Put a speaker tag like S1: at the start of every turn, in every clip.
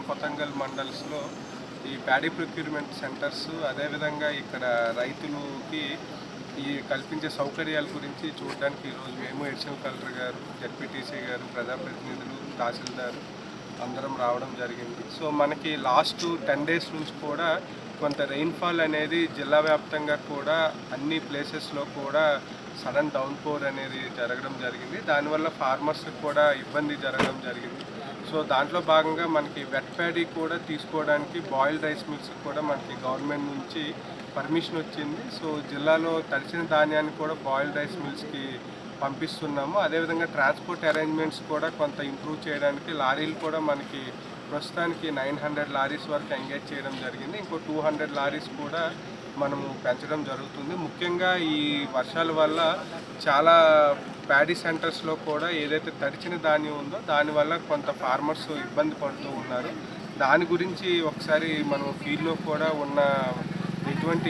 S1: కొతంగల్ మండల్స్లో ఈ paddy procurement centres అదేవిధంగా ఇక్కడ రైతులకి ఈ కల్పించే సౌకర్యాల గురించి చూడడానికి ఈరోజు మేము ఎడిషనల్ కలెక్టర్ గారు జడ్పీటీసీ గారు ప్రజాప్రతినిధులు తహసీల్దార్ అందరం రావడం జరిగింది సో మనకి లాస్ట్ టెన్ డేస్ నుంచి కూడా కొంత రెయిన్ఫాల్ అనేది జిల్లా వ్యాప్తంగా కూడా అన్ని ప్లేసెస్లో కూడా సడన్ డౌన్ పోర్ అనేది జరగడం జరిగింది దానివల్ల ఫార్మర్స్కి కూడా ఇబ్బంది జరగడం జరిగింది సో దాంట్లో భాగంగా మనకి వెట్ ప్యాడీ కూడా తీసుకోవడానికి బాయిల్డ్ రైస్ మిల్స్ కూడా మనకి గవర్నమెంట్ నుంచి పర్మిషన్ వచ్చింది సో జిల్లాలో తడిచిన ధాన్యాన్ని కూడా బాయిల్డ్ రైస్ మిల్స్కి పంపిస్తున్నాము అదేవిధంగా ట్రాన్స్పోర్ట్ అరేంజ్మెంట్స్ కూడా కొంత ఇంప్రూవ్ చేయడానికి లారీలు కూడా మనకి ప్రస్తుతానికి నైన్ హండ్రెడ్ లారీస్ వరకు ఎంగేజ్ చేయడం జరిగింది ఇంకో టూ హండ్రెడ్ లారీస్ కూడా మనము పెంచడం జరుగుతుంది ముఖ్యంగా ఈ వర్షాల వల్ల చాలా ప్యాడీ సెంటర్స్లో కూడా ఏదైతే తడిచిన ధాన్యం ఉందో దానివల్ల కొంత ఫార్మర్స్ ఇబ్బంది పడుతూ ఉన్నారు దాని గురించి ఒకసారి మనం ఫీల్డ్లో కూడా ఉన్న ఎటువంటి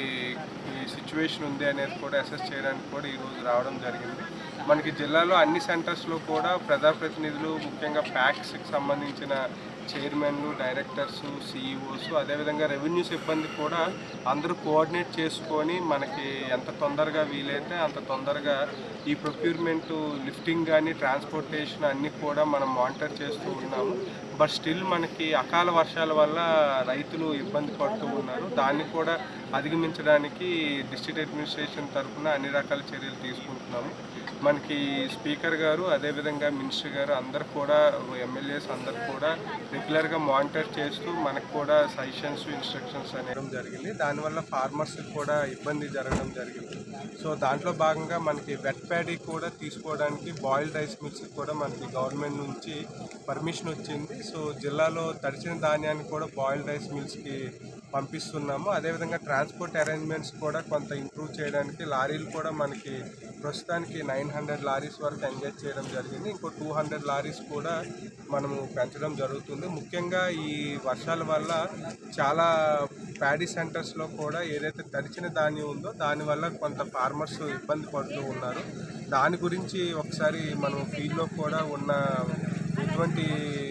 S1: సిచ్యువేషన్ ఉంది అనేది కూడా అసెస్ చేయడానికి కూడా ఈరోజు రావడం జరిగింది మనకి జిల్లాలో అన్ని సెంటర్స్లో కూడా ప్రజాప్రతినిధులు ముఖ్యంగా ప్యాక్స్కి సంబంధించిన చైర్మన్లు డైరెక్టర్స్ సిఇఓస్ అదేవిధంగా రెవెన్యూ సిబ్బంది కూడా అందరూ కోఆర్డినేట్ చేసుకొని మనకి ఎంత తొందరగా వీలైతే అంత తొందరగా ఈ ప్రొక్యూర్మెంట్ లిఫ్టింగ్ కానీ ట్రాన్స్పోర్టేషన్ అన్నీ కూడా మనం మానిటర్ చేస్తూ ఉన్నాము బట్ స్టిల్ మనకి అకాల వర్షాల వల్ల రైతులు ఇబ్బంది పడుతూ ఉన్నారు దాన్ని కూడా అధిగమించడానికి డిస్ట్రిక్ట్ అడ్మినిస్ట్రేషన్ తరఫున అన్ని రకాల చర్యలు తీసుకుంటున్నాము మనకి స్పీకర్ గారు అదేవిధంగా మినిస్టర్ గారు అందరు కూడా ఎమ్మెల్యేస్ అందరు కూడా రెగ్యులర్గా మానిటర్ చేస్తూ మనకు కూడా సజెషన్స్ ఇన్స్ట్రక్షన్స్ అనేది జరిగింది దానివల్ల ఫార్మర్స్కి కూడా ఇబ్బంది జరగడం జరిగింది సో దాంట్లో భాగంగా మనకి వెట్ ప్యాడీ కూడా తీసుకోవడానికి బాయిల్డ్ రైస్ మిల్స్ కూడా మనకి గవర్నమెంట్ నుంచి పర్మిషన్ వచ్చింది సో జిల్లాలో తడిచిన ధాన్యాన్ని కూడా బాయిల్డ్ రైస్ మిల్స్కి పంపిస్తున్నాము అదేవిధంగా ట్రాన్స్పోర్ట్ అరేంజ్మెంట్స్ కూడా కొంత ఇంప్రూవ్ చేయడానికి లారీలు కూడా మనకి ప్రస్తుతానికి నైన్ హండ్రెడ్ లారీస్ వరకు ఎంగేజ్ చేయడం జరిగింది ఇంకో టూ హండ్రెడ్ లారీస్ కూడా మనము పెంచడం జరుగుతుంది ముఖ్యంగా ఈ వర్షాల వల్ల చాలా ప్యాడీ సెంటర్స్లో కూడా ఏదైతే తడిచిన ధాన్యం ఉందో దానివల్ల కొంత ఫార్మర్స్ ఇబ్బంది పడుతూ ఉన్నారు దాని గురించి ఒకసారి మనం ఫీల్డ్లో కూడా ఉన్న ఎటువంటి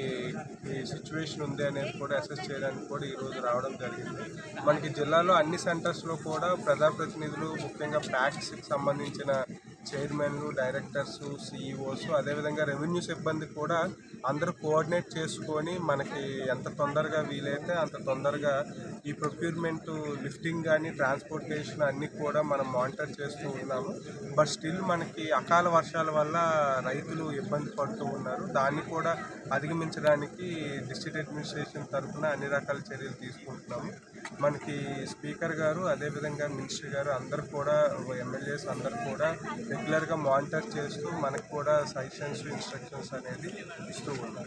S1: సిచ్యువేషన్ ఉంది అనేది కూడా అసెస్ చేయడానికి కూడా ఈరోజు రావడం జరిగింది మనకి జిల్లాలో అన్ని సెంటర్స్లో కూడా ప్రజాప్రతినిధులు ముఖ్యంగా ప్యాక్స్కి సంబంధించిన చైర్మన్లు డైరెక్టర్స్ సిఇఓస్ అదేవిధంగా రెవెన్యూ సిబ్బంది కూడా అందరూ కోఆర్డినేట్ చేసుకొని మనకి ఎంత తొందరగా వీలైతే అంత తొందరగా ఈ ప్రొక్యూర్మెంట్ లిఫ్టింగ్ కానీ ట్రాన్స్పోర్టేషన్ అన్నీ కూడా మనం మానిటర్ చేస్తూ ఉన్నాము బట్ స్టిల్ మనకి అకాల వర్షాల వల్ల రైతులు ఇబ్బంది పడుతూ ఉన్నారు దాన్ని కూడా అధిగమించడానికి డిస్ట్రిక్ట్ అడ్మినిస్ట్రేషన్ తరఫున అన్ని రకాల చర్యలు తీసుకుంటున్నాము మనకి స్పీకర్ గారు అదేవిధంగా మినిస్టర్ గారు అందరు కూడా ఎమ్మెల్యేస్ అందరు కూడా రెగ్యులర్గా మానిటర్ చేస్తూ మనకు కూడా సజెషన్స్ ఇన్స్ట్రక్షన్స్ అనేది ఇస్తూ ఉన్నారు